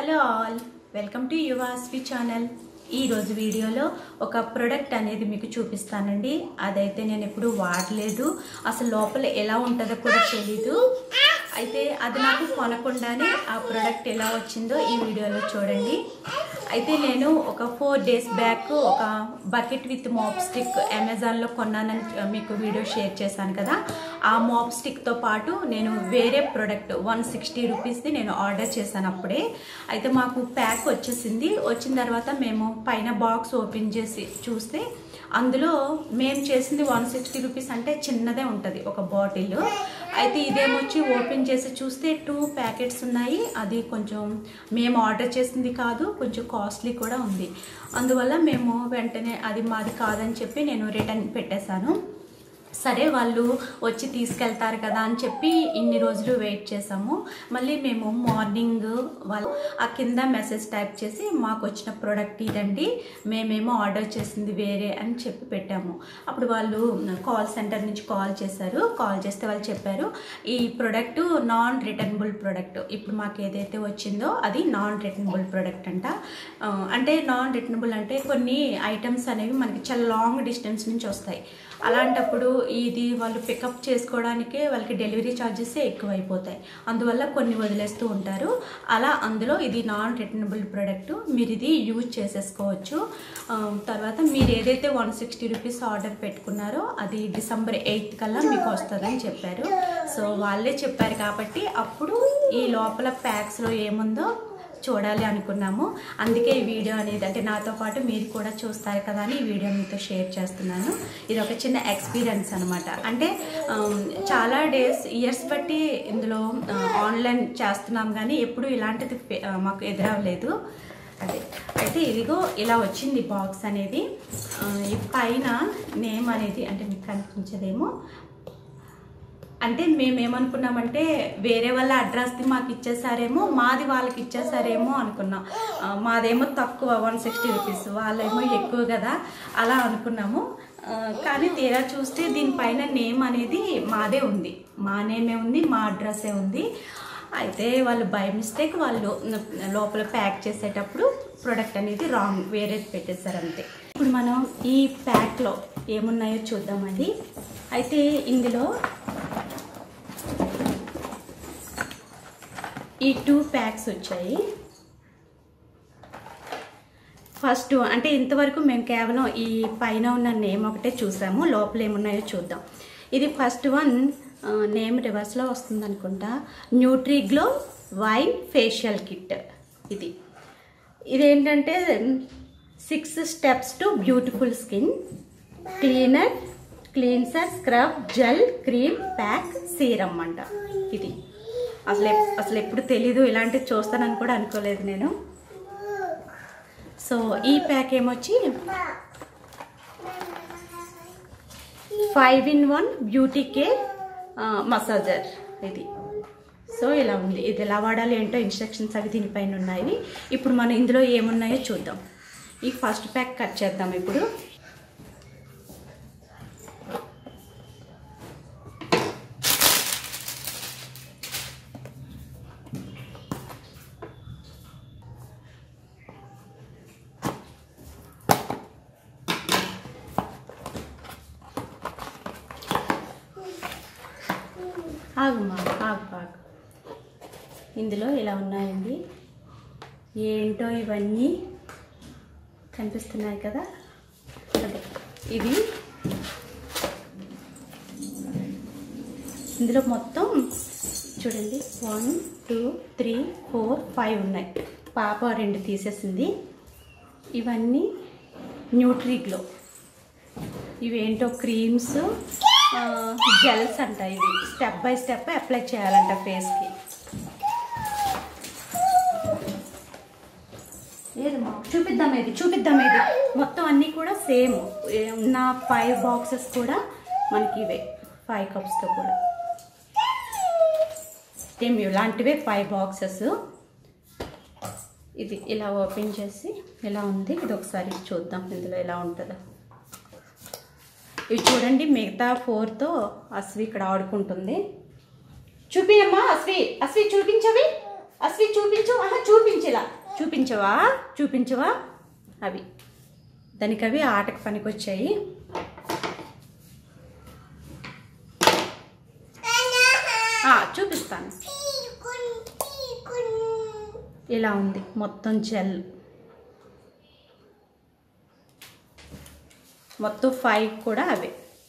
hello all welcome to Yuvasvi channel ఈరోజు వీడియోలో ఒక ప్రొడక్ట్ అనేది మీకు చూపిస్తానండి అదైతే నేను ఎప్పుడు వాడలేదు అసలు లోపల ఎలా ఉంటుందో కూడా తెలీదు అయితే అది నాకు కొనకుండానే ఆ ప్రోడక్ట్ ఎలా వచ్చిందో ఈ వీడియోలో చూడండి అయితే నేను ఒక ఫోర్ డేస్ బ్యాక్ ఒక బకెట్ విత్ మాప్ స్టిక్ అమెజాన్లో కొన్నానని మీకు వీడియో షేర్ చేశాను కదా ఆ మాప్ స్టిక్తో పాటు నేను వేరే ప్రోడక్ట్ వన్ సిక్స్టీ రూపీస్ది నేను ఆర్డర్ చేశాను అప్పుడే అయితే మాకు ప్యాక్ వచ్చేసింది వచ్చిన తర్వాత మేము పైన బాక్స్ ఓపెన్ చేసి చూస్తే అందులో మేము చేసింది వన్ సిక్స్టీ రూపీస్ అంటే చిన్నదే ఉంటుంది ఒక బాటిల్ అయితే ఇదేమొచ్చి ఓపెన్ చేసి చూస్తే టూ ప్యాకెట్స్ ఉన్నాయి అది కొంచెం మేము ఆర్డర్ చేసింది కాదు కొంచెం కాస్ట్లీ కూడా ఉంది అందువల్ల మేము వెంటనే అది మాది కాదని చెప్పి నేను రిటర్న్ పెట్టేశాను సరే వాళ్ళు వచ్చి తీసుకెళ్తారు కదా అని చెప్పి ఇన్ని రోజులు వెయిట్ చేసాము మళ్ళీ మేము మార్నింగ్ వాళ్ళు ఆ కింద మెసేజ్ టైప్ చేసి మాకు వచ్చిన ప్రోడక్ట్ ఇదండి మేమేమో ఆర్డర్ చేసింది వేరే అని చెప్పి పెట్టాము అప్పుడు వాళ్ళు కాల్ సెంటర్ నుంచి కాల్ చేశారు కాల్ చేస్తే వాళ్ళు చెప్పారు ఈ ప్రోడక్ట్ నాన్ రిటర్నబుల్ ప్రోడక్ట్ ఇప్పుడు మాకు ఏదైతే వచ్చిందో అది నాన్ రిటర్నబుల్ ప్రోడక్ట్ అంట ఆ, అంటే నాన్ రిటర్నబుల్ అంటే కొన్ని ఐటమ్స్ అనేవి మనకి చాలా లాంగ్ డిస్టెన్స్ నుంచి వస్తాయి అలాంటప్పుడు ఇది వాళ్ళు పికప్ చేసుకోవడానికే వాళ్ళకి డెలివరీ ఛార్జెస్ ఎక్కువ అయిపోతాయి అందువల్ల కొన్ని వదిలేస్తూ ఉంటారు అలా అందులో ఇది నాన్ రిటర్నబుల్ ప్రోడక్ట్ మీరు ఇది యూజ్ చేసేసుకోవచ్చు ఆ, తర్వాత మీరు ఏదైతే వన్ సిక్స్టీ రూపీస్ ఆర్డర్ పెట్టుకున్నారో అది డిసెంబర్ ఎయిత్ కల్లా మీకు వస్తుందని చెప్పారు సో వాళ్ళే చెప్పారు కాబట్టి అప్పుడు ఈ లోపల ప్యాక్స్లో ఏముందో చూడాలి అనుకున్నాము అందుకే ఈ వీడియో అనేది అంటే నాతో పాటు మీరు కూడా చూస్తారు కదా అని ఈ వీడియో మీతో షేర్ చేస్తున్నాను ఇది ఒక చిన్న ఎక్స్పీరియన్స్ అనమాట అంటే ఆమ్, చాలా డేస్ ఇయర్స్ బట్టి ఇందులో ఆ, ఆన్లైన్ చేస్తున్నాం కానీ ఎప్పుడు ఇలాంటిది ఫే- ఆ, మాకు ఎదురవ్వలేదు అదే అయితే ఇదిగో ఇలా వచ్చింది బాక్స్ అనేది ఆ, ఈ పైన నేమ్ అనేది అంటే మీకు కనిపించదేమో అంటే మేము ఏమనుకున్నామంటే వేరే వాళ్ళ అడ్రస్ది మాకు ఇచ్చేసారేమో మాది వాళ్ళకి ఇచ్చేసారేమో అనుకున్నాం ఆ, మాదేమో తక్కువ వన్ సిక్స్టీ రూపీస్ వాళ్ళేమో ఎక్కువ కదా అలా అనుకున్నాము ఆ, కానీ తీరా చూస్తే దీనిపైన నేమ్ అనేది మాదే ఉంది మా నేమే ఉంది మా అడ్రస్సే ఉంది అయితే వాళ్ళు బై మిస్టేక్ వాళ్ళు లోపల ప్యాక్ చేసేటప్పుడు ప్రోడక్ట్ అనేది రాంగ్ వేరేది పెట్టేశారు అంతే ఇప్పుడు మనం ఈ ప్యాక్లో ఏమున్నాయో చూద్దామండి అయితే ఇందులో ఈ టూ ప్యాక్స్ వచ్చాయి ఫస్ట్ అంటే ఇంతవరకు మేము కేవలం ఈ పైన ఉన్న నేమ్ ఒకటే చూసాము లోపల ఏమున్నాయో చూద్దాం ఇది ఫస్ట్ వన్ నేమ్ రివర్స్లో వస్తుంది అనుకుంటా న్యూట్రీగ్లో వైన్ ఫేషియల్ కిట్ ఇది ఇదేంటంటే six steps to beautiful skin cleaner cleanser scrub gel cream pack serum అంట ఇది అసలు ఎప్- అసలు ఎప్పుడు తెలీదు ఇలాంటివి చూస్తానని కూడా అనుకోలేదు నేను సో ఈ ప్యాక్ ఏమొచ్చి five in one beauty care massager ఇది సో ఇలా ఉంది ఇది ఎలా వాడాలి ఏంటో ఇన్స్ట్రక్షన్స్ అవి దీనిపైన ఉన్నాయి ఇప్పుడు మనం ఇందులో ఏమున్నాయో చూద్దాం ఈ ఫస్ట్ ప్యాక్ కట్ చేద్దాం ఇప్పుడు ఆగుమా ఆగు ఆగు ఇందులో ఇలా ఉన్నాయండి ఏంటో ఇవన్నీ కనిపిస్తున్నాయి కదా అదే ఇది ఇందులో మొత్తం చూడండి one two three four five ఉన్నాయి పాప రెండు తీసేసింది ఇవన్నీ న్యూట్రీగ్లో ఇవేంటో క్రీమ్స్ జెల్స్ అంట ఇవి స్టెప్ బై స్టెప్ అప్లై చేయాలంట ఫేస్కి లేదమ్మా చూపిద్దాం ఇది చూపిద్దాం ఇది మొత్తం అన్నీ కూడా సేమ్ ఉన్న ఫైవ్ బాక్సెస్ కూడా మనకి ఇవే ఫైవ్ కప్స్తో కూడా సేమ్ ఇలాంటివే ఫైవ్ బాక్సెస్ ఇది ఇలా ఓపెన్ చేసి ఇలా ఉంది ఇది ఒకసారి చూద్దాం ఇందులో ఎలా ఉంటుందో ఇవి చూడండి మిగతా ఫోర్తో అస్వి ఇక్కడ ఆడుకుంటుంది చూపియమ్మా అస్వి అస్వి చూపించవి అస్వి చూపించు ఆహా చూపించలా చూపించవా చూపించవా అవి దానికి అవి ఆటకు పనికొచ్చాయి ఆ, చూపిస్తాను ఇలా ఉంది మొత్తం జెల్ మొత్తం ఫైవ్ కూడా అవే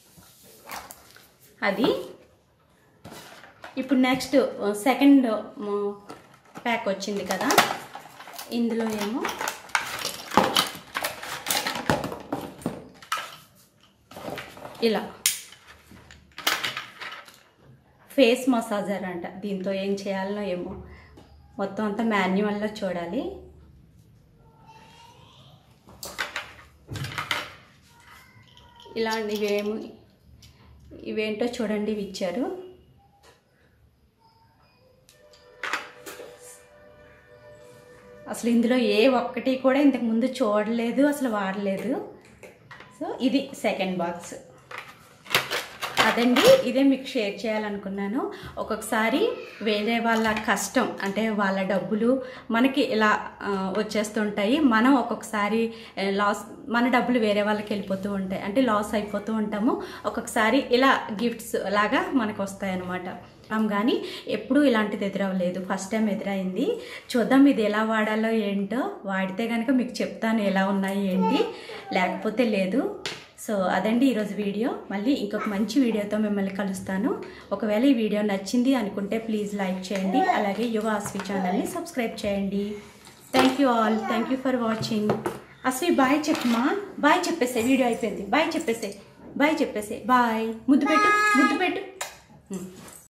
అది ఇప్పుడు నెక్స్ట్ సెకండ్ ప్యాక్ వచ్చింది కదా ఇందులో ఏమో ఇలా ఫేస్ మసాజర్ అంట దీంతో ఏం చేయాలనో ఏమో మొత్తం అంతా మాన్యువల్లో చూడాలి ఇలాంటివి ఏమి ఇవేంటో చూడండి ఇవి ఇచ్చారు అసలు ఇందులో ఏ ఒక్కటి కూడా ఇంతకు ముందు చూడలేదు అసలు వాడలేదు సో ఇది సెకండ్ బాక్స్ అదండి ఇదే మీకు షేర్ చేయాలనుకున్నాను ఒక్కొక్కసారి వేరే వాళ్ళ కష్టం అంటే వాళ్ళ డబ్బులు మనకి ఇలా ఆ, వచ్చేస్తుంటాయి మనం ఒక్కొక్కసారి ఆ, లాస్ మన డబ్బులు వేరే వాళ్ళకి వెళ్ళిపోతూ ఉంటాయి అంటే లాస్ అయిపోతూ ఉంటాము ఒక్కొక్కసారి ఇలా గిఫ్ట్స్ లాగా మనకు వస్తాయి అన్నమాట కానీ ఎప్పుడూ ఇలాంటిది ఎదురవ్వలేదు ఫస్ట్ టైం ఎదురైంది చూద్దాం ఇది ఎలా వాడాలో ఏంటో వాడితే కనుక మీకు చెప్తాను ఎలా ఉన్నాయి ఏంటి లేకపోతే లేదు సో అదండి ఈరోజు వీడియో మళ్ళీ ఇంకొక మంచి వీడియోతో మిమ్మల్ని కలుస్తాను ఒకవేళ ఈ వీడియో నచ్చింది అనుకుంటే ప్లీజ్ లైక్ చేయండి అలాగే యువ అస్వి ఛానల్ని సబ్స్క్రైబ్ చేయండి thank you all thank you for watching Asvi bye చెప్పమా బాయ్ చెప్పేసే వీడియో అయిపోయింది బాయ్ చెప్పేసే బాయ్ చెప్పేసే బాయ్ ముద్దు పెట్టు ముద్దు పెట్టు